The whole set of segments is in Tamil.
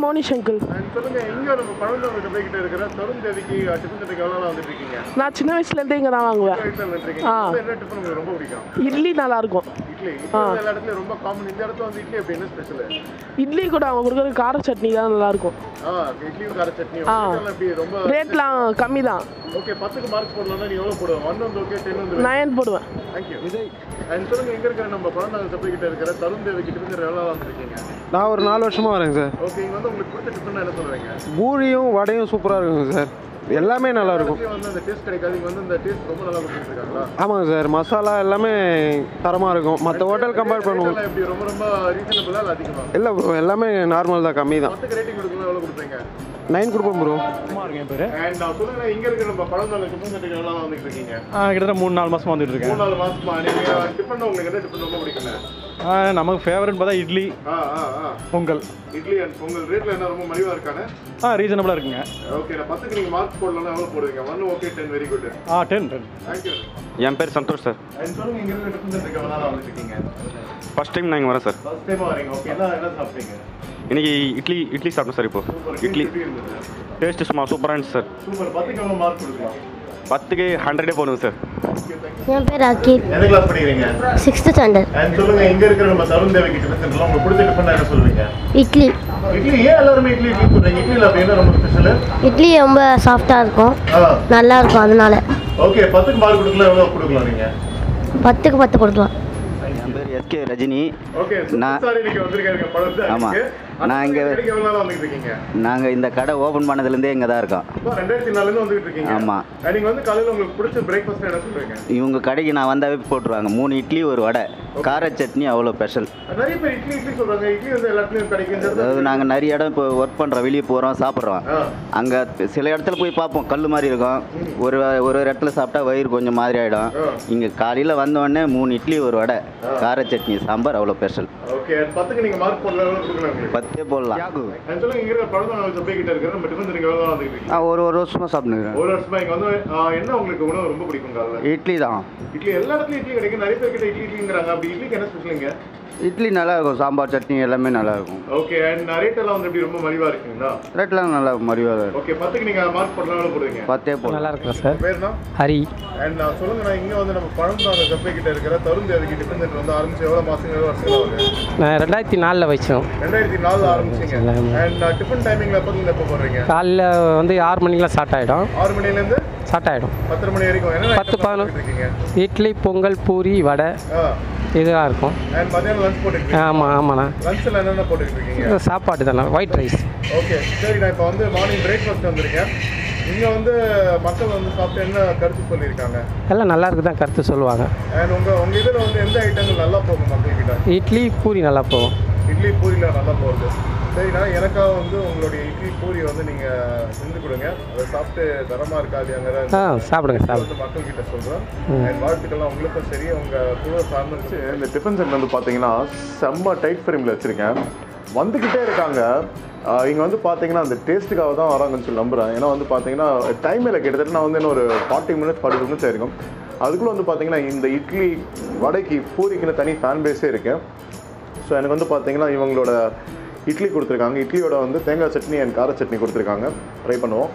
மோனிஷ் அங்கிள் அண்ட் சொல்லுங்க எங்க நம்ம பழந்தவங்க போய்கிட்ட இருக்கிற தருண் தேவிக்கு டிஃபன் சென்டருக்கு எவ்வளோ நாள் வந்துட்டு இருக்கீங்க நான் சின்ன வயசுலேருந்தே இங்கே தான் வாங்குவேன் வீட்டில் வந்துருக்கீங்க ஆ. என்ன டிஃபன் உங்களுக்கு ரொம்ப பிடிக்கும் இட்லி நல்லாயிருக்கும் இட்லி இட்லி வந்து எல்லா இடத்துலயும் ரொம்ப காமன் இந்த இடத்துல வந்து இட்லி அப்படி என்ன ஸ்பெஷல் இட்லி கூட அவங்க கொடுக்குற கார சட்னி தான் நல்லாயிருக்கும் ஆ இட்லியும் கார சட்னி ஆ. உங்க எப்படி ரொம்ப ரேட்லாம் கம்மி தான் ஓகே பத்துக்கு மார்க் போடலாம்னா நீ எவ்வளோ போடுவேன் ஒன் வந்து ஓகே டென் வந்து நயன் போடுவேன் தேங்க்யூ விஜய் அண்ட் சொல்லுங்க எங்க இருக்கிற நம்ம பழந்தவங்க சப்பைக்கிட்ட இருக்கிற தருண் தேவிக்கு டிஃபன் சென்டர் எவ்வளோ நாள் வந்துருக்கீங்க நான் ஒரு நாலு வருஷமாக வரேங்க சார் ஓகே இங்க வந்து உங்களுக்கு பிடிச்ச டிஃபன் என்ன சொல்றீங்க பூரியும் வடையும் சூப்பராக இருக்குங்க சார் எல்லாமே நல்லா இருக்கும் இடத்துலயும் வந்து அந்த டேஸ்ட் கிடைக்காது இங்க வந்து இந்த டேஸ்ட் ரொம்ப நல்லா கொடுத்துட்டு இருக்காங்களா ஆமாங்க சார் மசாலா எல்லாமே தரமாக இருக்கும் மற்ற ஹோட்டல் கம்பேர் பண்ணுவோம் ரேட் எப்படி ரொம்ப ரொம்ப ரீசனபிளா இல்லை அதிகமா இல்லை ப்ரோ எல்லாமே நார்மல் தான் கம்மி தான் பத்துக்கு ரேட்டிங் கொடுக்கணும் எவ்வளோ கொடுப்பீங்க நைன் கொடுப்போம் ப்ரோ அண்ட் நான் சொல்லுங்க இங்க இருக்கிற நம்ம பழந்தவங்க டிஃபன் சென்டருக்கு எவ்வளோ நாள் வந்துட்டு இருக்கீங்க ஆ, கிட்டத்தட்ட மூணு நாலு மாசமா வந்துட்டு இருக்கேன் மூணு நாலு மாசமா நீங்க டிஃபன் உங்களுக்கு என்ன டிஃபன் ரொம்ப பிடிக்குங்க ஆ, நமக்கு ஃபேவரட் பார்த்தா இட்லி ஆ ஆ ஆ பொங்கல் இட்லி அண்ட் பொங்கல் ரேட்ல என்ன ரொம்ப மலிவா இருக்கானே ஆ ரீசனபிளாக இருக்குங்க ஓகே நான் பத்துக்கு நீங்க மார்க் போடலாம் எவ்வளோ போடுவீங்க one okay ten very good ஆ டென் டென் தேங்க்யூ என் பேர் சந்தோஷ் சார் அண்ட் சொல்லுங்க இங்க இருக்கிற டிஃபன் சென்டருக்கு எவ்வளோ நாள் வந்துட்டு இருக்கீங்க ஃபர்ஸ்ட் டைம் நான் இங்கே வரேன் சார் ஃபர்ஸ்ட் டைம் வரீங்க ஓகே என்ன என்ன சாப்பிட்டீங்க இன்னைக்கு இட்லி இட்லி சாப்பிட்டேன் சார் இப்போ சூப்பர் இட்லி எப்படி இருந்தது டேஸ்ட் சும்மா சூப்பராக இருந்துச்சு சார் சூப்பர் பத்துக்கு எவ்வளோ மார்க் கொடுக்கலாம் பத்துக்கு ஹண்ட்ரடே போடுங்க சார் என் பேர் அக்கீப் எந்த கிளாஸ் படிக்கிறீங்க சிக்ஸ்த்து ஸ்டாண்டர்ட் அண்ட் சொல்லுங்க இங்க இருக்கிற நம்ம தருண் தேவிக்கு டிஃபன் சென்டர்ல உங்களுக்கு பிடிச்ச டிஃபன் என்ன சொல்லுவீங்க இட்லி இட்லி ஏன் எல்லாருமே இட்லி இட்லி சொல்றீங்க இட்லியில் அப்படி என்ன ரொம்ப ஸ்பெஷல் இட்லி ரொம்ப சாஃப்டாக இருக்கும் ஆ நல்லா இருக்கும் அதனால ஓகே பத்துக்கு மார்க் கொடுக்கலாம் எவ்வளோ கொடுக்கலாம் நீங்க பத்துக்கு பத்து கொடுக்கலாம் என் பேர் எஸ்கே ரஜினி ஓகே நான்- சாரி நீங்க வந்திருக்காங்க பழம் ஆமா. நான் இங்க- எவ்வளவு நாள் வந்துட்டு இருக்கீங்க நாங்கள் இந்த கடை ஓப்பன் பண்ணதுலேருந்தே இங்கே தான் இருக்கோம் இப்போ ரெண்டாயிரத்தி நாலுல இருந்து வந்துட்டு இருக்கீங்க ஆமா. And நீங்க வந்து காலையில உங்களுக்கு பிடிச்ச பிரேக்ஃபாஸ்ட் என்ன சொல்றீங்க இவங்க கடைக்கு நான் வந்தாவே போட்டுருவாங்க மூணு இட்லி ஒரு வடை கார சட்னி அவ்வளோ ஸ்பெஷல் நிறைய பேர் இட்லி இட்லி சொல்றாங்க இட்லி வந்து எல்லாத்துலயும் கிடைக்கும் இந்த இடத்துல அதாவது நாங்கள் நிறைய இடம் இப்போ ஒர்க் பண்ணுறோம் வெளியே போகிறோம் சாப்பிட்றோம் ஆ. அங்கே சில இடத்துல போய் பார்ப்போம் கல் மாதிரி இருக்கும் ஒரு ஒரு ஒரு இடத்துல சாப்பிட்டா வயிறு கொஞ்சம் மாதிரி ஆகிடும் ஆ. இங்கே காலையில் வந்தோடனே மூணு இட்லி ஒரு வடை கார சட்னி சாம்பார் அவ்வளோ ஸ்பெஷல் ஓகே பத்துக்கு நீங்க மார்க் போடல எவ்வளவு கொடுக்கலாம் உங்களுக்கு பத்தே போடலாம் And சொல்லுங்க இங்க இருக்கிற பழம் சப்பை கிட்ட இருக்கிற நம்ம டிஃபன் சென்டருக்கு எவ்வளவு நாள் வந்துட்டு இருக்கீங்க ஒரு ஒரு வருஷமாக சாப்பிட்டுக்கிறேன் ஒரு வருஷமா இங்க வந்து ஆ, என்ன உங்களுக்கு உணவு ரொம்ப பிடிக்கும் காலைல இட்லி தான் இட்லி எல்லா இடத்துலயும் இட்லி கிடைக்கும் நிறைய பேர் கிட்ட இட்லி இட்லிங்கிறாங்க அப்படி இட்லிக்கு என்ன ஸ்பெஷலுங்க இட்லி நல்லா இருக்கும் சாம்பார் சட்னி எல்லாமே நல்லா இருக்கும் ஓகே அண்ட் ரேட் எல்லாம் வந்து எப்படி ரொம்ப மலிவா இருக்குங்களா ரேட்லாம் நல்லா மலிவாக ஓகே பத்துக்கு நீங்க மார்க் போடலாம் எவ்வளவு போடுவீங்க பத்தே போடலாம் நல்லா இருக்கும் சார் பேர் தான் ஹரி அண்ட் நான் சொல்லுங்க நான் இங்க வந்து நம்ம பழந்தாங்க கப்பை கிட்ட இருக்கிற தருண் தேவிக்கு டிஃபன் சென்டர் வந்து ஆரம்பிச்சு எவ்வளவு மாசங்க எவ்வளவு வருஷம் ஆகுது நான் ரெண்டாயிரத்தி நாலில் வச்சோம் ரெண்டாயிரத்தி நாலுல ஆரம்பிச்சீங்க அண்ட் டிஃபன் டைமிங்ல எப்போ எப்போ போடுறீங்க காலைல வந்து ஆறு மணிக்கெலாம் ஸ்டார்ட் ஆகிடும் ஆறு மணில இருந்து ஸ்டார்ட் ஆகிடும் பத்தரை மணி வரைக்கும் என்ன பத்து, item பதினொன்று. போட்டுட்டு இருக்கீங்க இட்லி பொங்கல் பூரி வடை ஆ இதெல்லாம் இருக்கும் அண்ட் மதியானம் லஞ்ச் போட்டுட்டு ஆமாம் ஆமாண்ணா லஞ்ச்ல என்னென்ன போட்டுக்கிட்டு இருக்கீங்க சாப்பாடு தானே ஒயிட் ரைஸ் ஓகே சரி நான் இப்போ வந்து மார்னிங் பிரேக்ஃபாஸ்ட் வந்திருக்கேன் இங்க வந்து மக்கள் வந்து சாப்பிட்டு என்ன கருத்து சொல்லியிருக்காங்க எல்லாம் நல்லா இருக்கு தான் கருத்து சொல்லுவாங்க அண்ட் உங்க உங்க இதுல வந்து எந்த ஐட்டங்கள் நல்லா போகும் மக்கள் கிட்ட இட்லி பூரி நல்லா போகும் இட்லி பூரியில் நல்லா போகுது சரிண்ணா எனக்காக வந்து உங்களுடைய இட்லி பூரி வந்து நீங்கள் செஞ்சு கொடுங்க அதை சாப்பிட்டு தரமாக இருக்கா இல்லையாங்கிற ஆ சாப்பிடுங்க சாப்பிடுங்க வந்து மக்கள் கிட்ட சொல்கிறேன் அண்ட் வாழ்த்துக்கள்லாம் உங்களுக்கும் சரி உங்கள் குழுவை சார்ந்து இந்த டிஃபன் சென்டர் வந்து பார்த்தீங்கன்னா செம்ம டைட் ஃப்ரேமில் வச்சுருக்கேன் வந்துக்கிட்டே இருக்காங்க இங்கே வந்து பார்த்தீங்கன்னா அந்த டேஸ்ட்டுக்காக தான் வராங்கன்னு சொல்லி நம்புகிறேன் ஏன்னா வந்து பார்த்தீங்கன்னா டைம் இல்லை கிட்டத்தட்ட நான் வந்து இன்னும் ஒரு ஃபார்ட்டி மினிட்ஸ் ஃபார்ட்டி மினிட்ஸ் ஆயிருக்கும் அதுக்குள்ளே வந்து பார்த்தீங்கன்னா இந்த இட்லி வடைக்கு பூரிக்குன்னு தனி ஃபேன் பேஸே இருக்குது ஸோ எனக்கு வந்து பார்த்தீங்கன்னா இவங்களோட இட்லி கொடுத்துருக்காங்க இட்லியோட வந்து தேங்காய் சட்னி அண்ட் கார சட்னி கொடுத்துருக்காங்க ட்ரை பண்ணுவோம்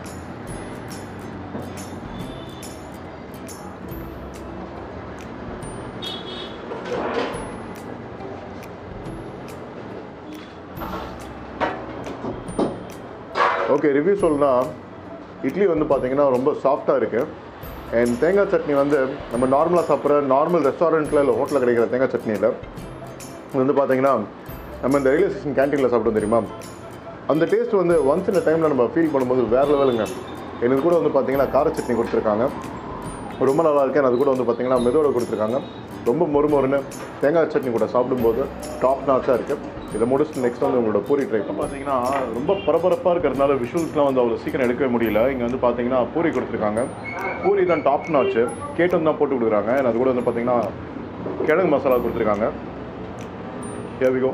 ஓகே ரிவ்யூ சொல்லணும்னா இட்லி வந்து பார்த்தீங்கன்னா ரொம்ப சாஃப்டாக இருக்குது அண்ட் தேங்காய் சட்னி வந்து நம்ம நார்மலாக சாப்பிட்ற நார்மல் ரெஸ்டாரண்ட்டில் இல்லை ஹோட்டலில் கிடைக்கிற தேங்காய் சட்னியில் இது வந்து பார்த்தீங்கன்னா நம்ம இந்த ரயில்வே ஸ்டேஷன் கேன்டீனில் சாப்பிட்டோம் தெரியுமா அந்த டேஸ்ட் வந்து ஒன்ஸ் இந்த டைமில் நம்ம ஃபீல் பண்ணும்போது வேறு லெவலுங்க எனக்கு கூட வந்து பார்த்தீங்கன்னா கார சட்னி கொடுத்துருக்காங்க ரொம்ப நல்லா இருக்கு அது கூட வந்து பார்த்தீங்கன்னா மெதுவோட கொடுத்துருக்காங்க ரொம்ப மொறுமொறுன்னு தேங்காய் சட்னி கூட சாப்பிடும்போது டாப் நாச்சாக இருக்குது இதை முடிச்சுட்டு நெக்ஸ்ட் வந்து உங்களோட பூரி ட்ரை பண்ண பார்த்தீங்கன்னா ரொம்ப பரபரப்பாக இருக்கிறதுனால விஷுவல்ஸ்லாம் வந்து அவ்வளோ சீக்கிரம் எடுக்கவே முடியல இங்கே வந்து பார்த்தீங்கன்னா பூரி கொடுத்துருக்காங்க பூரி தான் டாப் நாச்சு கேட்டு வந்து தான் போட்டு கொடுக்குறாங்க and அது கூட வந்து பார்த்தீங்கன்னா கிழங்கு மசாலா கொடுத்துருக்காங்க Here we go.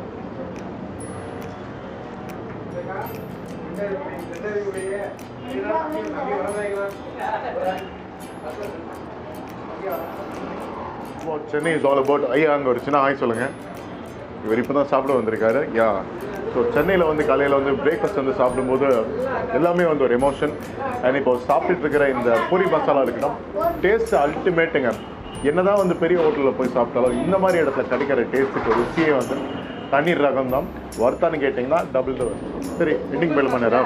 What Chennai is all about ஐயா அங்கே ஒரு சின்ன ஹாய் சொல்லுங்க இவர் இப்போ தான் சாப்பிட வந்திருக்காரு யா ஸோ சென்னையில் வந்து காலையில் வந்து பிரேக்ஃபாஸ்ட் வந்து சாப்பிடும்போது எல்லாமே வந்து ஒரு எமோஷன் அண்ட் இப்போ சாப்பிட்டுட்டு இருக்கிற இந்த பூரி மசாலா இருக்கட்டும் டேஸ்ட் அல்டிமேட்டுங்க என்னதான் வந்து பெரிய ஹோட்டலில் போய் சாப்பிட்டாலும் இந்த மாதிரி இடத்துல கிடைக்கிற டேஸ்ட்டுக்கு ருசியே வந்து தண்ணீர் ரகம் தான் வர்த்தான்னு கேட்டிங்கன்னா டபுள் டோர் சரி எண்டிங் பெல் பண்ணேரா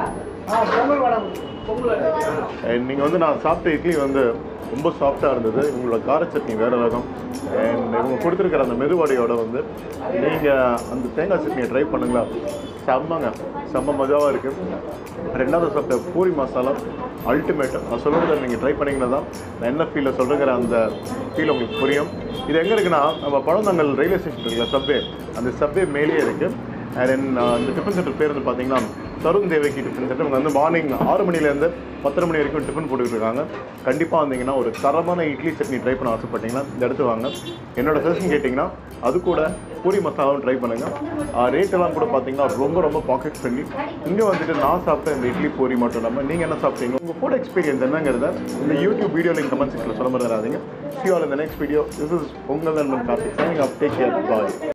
நீங்கள் வந்து நான் சாப்பிட்ட இட்லி வந்து ரொம்ப சாஃப்டாக இருந்தது இவங்களோட கார சட்னி வேறு ரகம் அண்ட் இவங்க கொடுத்துருக்கிற அந்த மெதுவடையோட வந்து நீங்கள் அந்த தேங்காய் சட்னியை ட்ரை பண்ணுங்களா செம்மங்க செம்ம மஜாவாக இருக்குது ரெண்டாவது சாப்பிட்ட பூரி மசாலா அல்டிமேட் நான் சொல்லுறது நீங்கள் ட்ரை பண்ணிங்கன்னா தான் நான் என்ன ஃபீலில் சொல்லுங்கிற அந்த ஃபீல் உங்களுக்கு புரியும் இது எங்கே இருக்குன்னா நம்ம பழந்தங்கல் ரயில்வே ஸ்டேஷன் இருக்குல்ல சப்வே அந்த சப்வே மேலேயே இருக்குது அண்ட் தென் இந்த டிஃபன் சென்டர் பேர் வந்து பார்த்தீங்கன்னா தருண் தேவகி டிஃபன் சென்டர் இவங்க வந்து மார்னிங் ஆறு மணிலேருந்து பத்தரை மணி வரைக்கும் டிஃபன் போட்டுக்கிட்டு இருக்காங்க கண்டிப்பாக வந்தீங்கன்னா ஒரு தரமான இட்லி சட்னி ட்ரை பண்ண ஆசைப்பட்டீங்கன்னா இந்த இடத்து வாங்க என்னோட சஜஷன் கேட்டிங்கன்னா அது கூட பூரி மசாலாவும் ட்ரை பண்ணுங்கள் ரேட் எல்லாம் கூட பார்த்தீங்கன்னா ரொம்ப ரொம்ப பாக்கெட் ஃப்ரெண்ட்லி இங்கே வந்துட்டு நான் சாப்பிட்ட இந்த இட்லி பூரி மட்டும் இல்லாமல் நீங்கள் என்ன சாப்பிட்டீங்க உங்கள் ஃபுட் எக்ஸ்பீரியன்ஸ் என்னங்கிறத இந்த யூடியூப் வீடியோ லிங்க் கமெண்ட் செக்ஷனில் சொல்ல மறந்துடாதீங்க சி ஆல் இந்த நெக்ஸ்ட் வீடியோ திஸ் இஸ் உங்கள் நண்பன் Karthik signing up take care பாய்